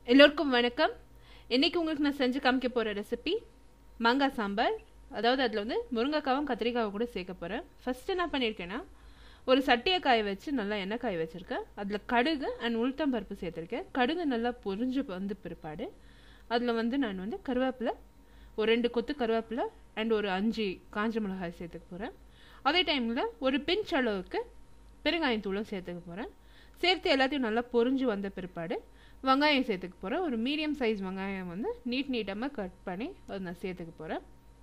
எல்லோருக்கும் வணக்கம் இன்னைக்கு உங்களுக்கு நான் செஞ்சு காமிக்க போகிற ரெசிபி மாங்காய் சாம்பார் அதாவது அதில் வந்து முருங்கைக்காவும் கத்திரிக்காவும் கூட சேர்க்க போகிறேன் ஃபஸ்ட்டு என்ன பண்ணியிருக்கேன்னா ஒரு சட்டியை காய வச்சு நல்லா எண்ணெய் காய வச்சுருக்கேன் அதில் கடுகு அண்ட் உளுத்தம் பருப்பு சேர்த்துருக்கேன் கடுகு நல்லா பொரிஞ்சு வந்து பிற்பாடு அதில் வந்து நான் வந்து கருவேப்பிலை ஒரு ரெண்டு கொத்து கருவேப்பிலை அண்ட் ஒரு அஞ்சு காஞ்ச மிளகாய் சேர்த்துக்க போகிறேன் அதே டைமில் ஒரு பிஞ்ச் அளவுக்கு பெருங்காயத்தூளும் சேர்த்துக்க போகிறேன் சேர்த்து எல்லாத்தையும் நல்லா பொரிஞ்சு வந்த பிற்பாடு வெங்காயம் சேர்த்துக்க போகிறேன் ஒரு மீடியம் சைஸ் வெங்காயம் வந்து நீட் நீட்டமாக கட் பண்ணி அதை நான் சேர்த்துக்க போகிறேன்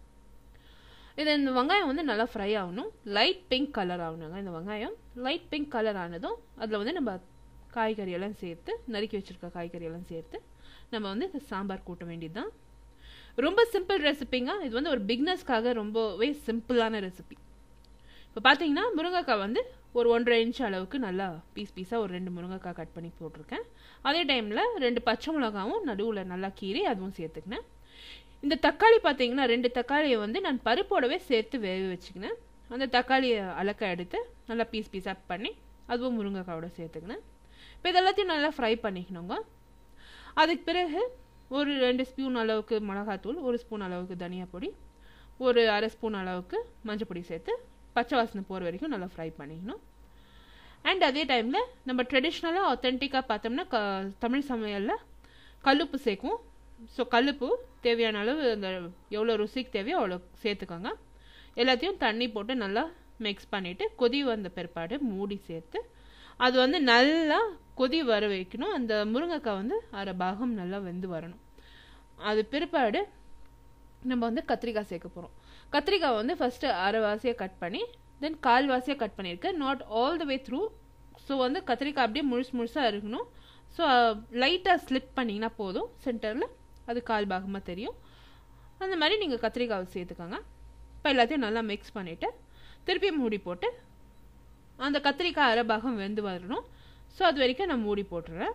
இது இந்த வெங்காயம் வந்து நல்லா ஃப்ரை ஆகணும் லைட் பிங்க் கலர் ஆகணுங்க இந்த வெங்காயம் லைட் பிங்க் கலர் ஆனதும் அதில் வந்து நம்ம காய்கறி எல்லாம் சேர்த்து நறுக்கி வச்சுருக்க காய்கறி எல்லாம் சேர்த்து நம்ம வந்து இந்த சாம்பார் கூட்ட வேண்டியது தான் ரொம்ப சிம்பிள் ரெசிபிங்க இது வந்து ஒரு பிக்னஸ்க்காக ரொம்பவே சிம்பிளான ரெசிபி இப்போ பார்த்தீங்கன்னா முருங்கைக்காய் வந்து ஒரு ஒன்றரை இன்ச் அளவுக்கு நல்லா பீஸ் பீஸாக ஒரு ரெண்டு முருங்கைக்காய் கட் பண்ணி போட்டிருக்கேன் அதே டைமில் ரெண்டு பச்சை மிளகாவும் நடுவில் நல்லா கீறி அதுவும் சேர்த்துக்கினேன் இந்த தக்காளி பார்த்தீங்கன்னா ரெண்டு தக்காளியை வந்து நான் பருப்போடவே சேர்த்து வேக வச்சுக்கினேன் அந்த தக்காளியை அலக்க எடுத்து நல்லா பீஸ் பீஸாக பண்ணி அதுவும் முருங்கைக்காயோட சேர்த்துக்கினேன் இப்போ இதெல்லாத்தையும் நல்லா ஃப்ரை பண்ணிக்கணுங்க அதுக்கு பிறகு ஒரு ரெண்டு ஸ்பூன் அளவுக்கு மிளகாத்தூள் ஒரு ஸ்பூன் அளவுக்கு தனியா பொடி ஒரு அரை ஸ்பூன் அளவுக்கு மஞ்சள் பொடி சேர்த்து பச்சை வாசனை போகிற வரைக்கும் நல்லா ஃப்ரை பண்ணிக்கணும் அண்ட் அதே டைமில் நம்ம ட்ரெடிஷ்னலாக ஆத்தென்டிக்காக பார்த்தோம்னா க தமிழ் சமையலில் கல்லுப்பு சேர்க்குவோம் ஸோ கல்லுப்பு தேவையான அளவு அந்த எவ்வளோ ருசிக்கு தேவையோ அவ்வளோ சேர்த்துக்கோங்க எல்லாத்தையும் தண்ணி போட்டு நல்லா மிக்ஸ் பண்ணிவிட்டு கொதி வந்த பிற்பாடு மூடி சேர்த்து அது வந்து நல்லா கொதி வர வைக்கணும் அந்த முருங்கைக்காய் வந்து அரை பாகம் நல்லா வெந்து வரணும் அது பிற்பாடு நம்ம வந்து கத்திரிக்காய் சேர்க்க போகிறோம் கத்திரிக்காய் வந்து ஃபஸ்ட்டு அரைவாசியாக கட் பண்ணி தென் கால்வாசியாக கட் பண்ணியிருக்கேன் not all the way through so வந்து கத்திரிக்காய் அப்படியே முழுசு முழுசாக இருக்கணும் ஸோ லைட்டாக ஸ்லிப் பண்ணிங்கன்னா போதும் சென்டரில் அது கால் பாகமாக தெரியும் அந்த மாதிரி நீங்கள் கத்திரிக்காவை சேர்த்துக்கோங்க இப்போ எல்லாத்தையும் நல்லா மிக்ஸ் பண்ணிவிட்டு திருப்பி மூடி போட்டு அந்த கத்திரிக்காய் அரை பாகம் வெந்து வரணும் ஸோ அது வரைக்கும் நான் மூடி போட்டுறேன்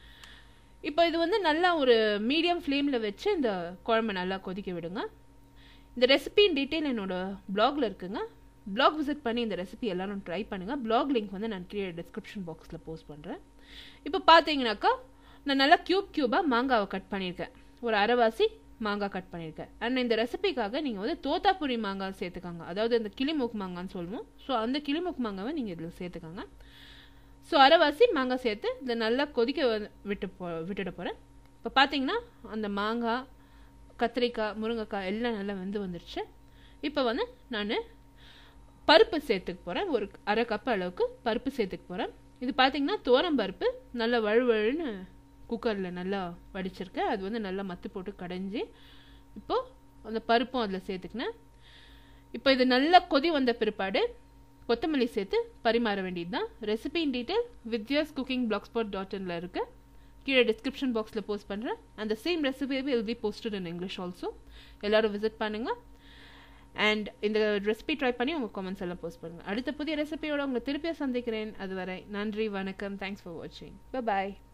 இப்போ இது வந்து நல்லா ஒரு மீடியம் ஃப்ளேமில் வச்சு இந்த குழம்பு நல்லா கொதிக்க விடுங்க இந்த ரெசிபியின் டீட்டெயில் என்னோட பிளாகில் இருக்குங்க பிளாக் விசிட் பண்ணி இந்த ரெசிபி எல்லாரும் ட்ரை பண்ணுங்கள் பிளாக் லிங்க் வந்து நான் கீழே டிஸ்கிரிப்ஷன் பாக்ஸில் போஸ்ட் பண்ணுறேன் இப்போ பார்த்தீங்கன்னாக்கா நான் நல்லா க்யூப் க்யூபாக மாங்காவை கட் பண்ணியிருக்கேன் ஒரு அரைவாசி மாங்காய் கட் பண்ணியிருக்கேன் அண்ட் இந்த ரெசிபிக்காக நீங்கள் வந்து தோத்தாப்புரி மாங்காய் சேர்த்துக்காங்க அதாவது இந்த கிளிமூக்கு மாங்கான்னு சொல்லுவோம் ஸோ அந்த கிளிமூக்கு மாங்காவை நீங்கள் இதில் சேர்த்துக்காங்க ஸோ அரைவாசி மாங்காய் சேர்த்து இதை நல்லா கொதிக்க விட்டு போ விட்டுட போகிறேன் இப்போ பார்த்தீங்கன்னா அந்த மாங்காய் கத்திரிக்காய் முருங்கைக்காய் எல்லாம் நல்லா வெந்து வந்துருச்சு இப்போ வந்து நான் பருப்பு சேர்த்துக்க போகிறேன் ஒரு அரை கப் அளவுக்கு பருப்பு சேர்த்துக்க போகிறேன் இது பார்த்தீங்கன்னா தோரம் பருப்பு நல்லா வழுவழுன்னு குக்கரில் நல்லா வடிச்சிருக்கேன் அது வந்து நல்லா மத்து போட்டு கடைஞ்சி இப்போது அந்த பருப்பும் அதில் சேர்த்துக்கினேன் இப்போ இது நல்லா கொதி வந்த பிற்பாடு கொத்தமல்லி சேர்த்து பரிமாற வேண்டியது தான் ரெசிபியின் detail Vidhya's cooking blog spot dot இனில் இருக்குது கீழே டிஸ்கிரிப்ஷன் பாக்ஸில் போஸ்ட் பண்ணுறேன் அந்த same recipe will be posted in English also எல்லோரும் விசிட் பண்ணுங்கள் அண்ட் இந்த ரெசிபி ட்ரை பண்ணி உங்கள் கமெண்ட்ஸ் எல்லாம் போஸ்ட் பண்ணுங்கள் அடுத்த புதிய ரெசிபியோட உங்களை திருப்பியும் சந்திக்கிறேன் அதுவரை நன்றி வணக்கம் தேங்க்ஸ் ஃபார் வாட்சிங் பாய்